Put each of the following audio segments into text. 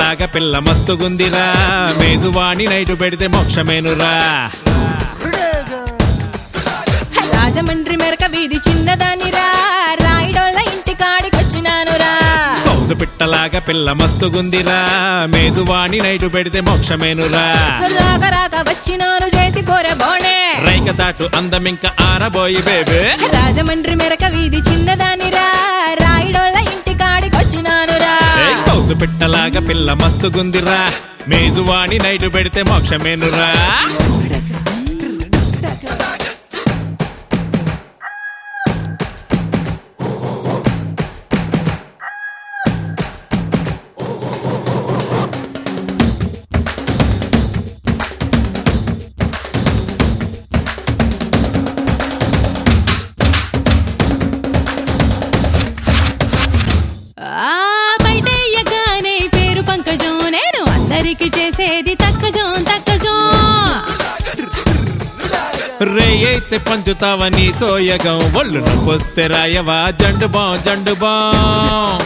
పిట్టలాగా పిల్ల మస్తుగుందిరా మేదువాణి నైటు పెడితే మోక్షమేనురా రాజమండ్రి మెరక వీధి చిన్నదానిరా రాయిడోళ్ళ ఇంటి కాడికొచ్చినానురా కౌసు పిట్టలాగా పిల్ల మస్తుగుందిరా మేదువాణి నైటు పెడితే మోక్షమేనురా రాక రాక వచ్చినాను చేసి పోరే బోనే రైక తాటు అందమింక ఆరబోయి బేబే రాజమండ్రి మెరక వీధి చిన్నదానిరా రాయిడోళ్ళ ఇంటి కాడికొచ్చినానురా ఏయ్ కౌసు పిట్టలాగా పిల్ల మస్తుగుందిరా మేదువాణి నైటు పెడితే మోక్షమేనురా ఆ బయటయ్యగానే పేరు పంకజం నేను అందరికి చేసేది తక్కజం తక్కజం రే అయితే పంచుతావని సోయగం ఒళ్ళు నొప్పొస్తే రాయవా జండు బాం జండు బాం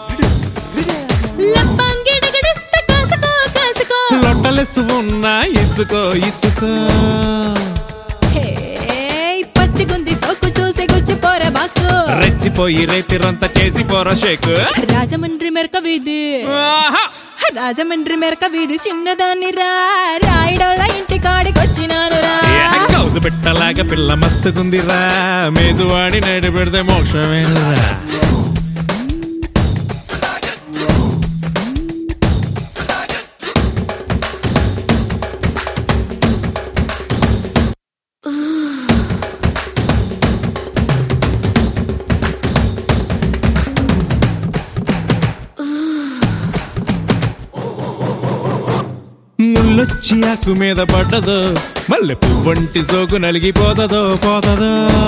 లప్పంగిడగడిస్తే కాసుకో కాసుకో లొట్టలేస్తూ ఉన్నా ఇచ్చుకో ఇచ్చుకో హే, పచ్చిగుంది సోకు చూసి గుచ్చిపోరే బాకు రెచ్చిపోయి రైతిరంతా చేసి పోరా షేక్ రాజమండ్రి మెరక వీధి ఆహా! రాజమండ్రి మెరక వీధి చిన్నదాన్ని రా రాయిడోళ్ళ ఇంటి కాడికొచ్చినాను రా ఏ కౌసు పెట్టలాగా పిల్ల మస్తుకుందిరా మేదువాడి నేడు పెడితే మోక్షమేనురా ముళ్ళొచ్చి ఆకు మీద పడ్డదో మల్లె పువ్వంటి సోకు నలిగిపోతదో పోతదో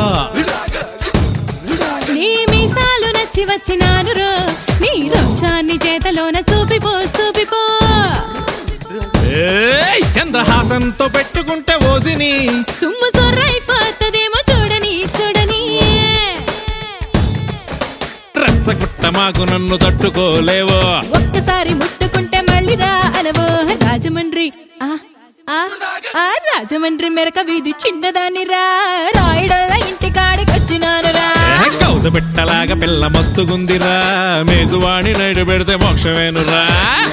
నీ మీసాలు నచ్చి వచ్చినాను రో నీ రోషాన్ని చేతలోన చూపిపో చూపిపో ఏయ్ చంద్రహాసంతో పెట్టుకుంటే ఓసిని సుమ్ము సొర్రైపోతుందేమో చూడని చూడని రచ్చగుట్ట మాకు నన్ను తట్టుకోలేవో ఒక్కసారి ముట్టుకుంటే మళ్ళీ రా అనవో రాజమండ్రి ఆ ఆ ఆ రాజమండ్రి మెరక వీధి చిన్నదాన్ని రా రాయుడల్ల ఇంటి కాడికొచ్చినాను రా ఏ కౌసు పెట్టలాగా పిల్ల మస్తుగుందిరా మేదువాణి నైడు పెడితే మోక్షమేనురా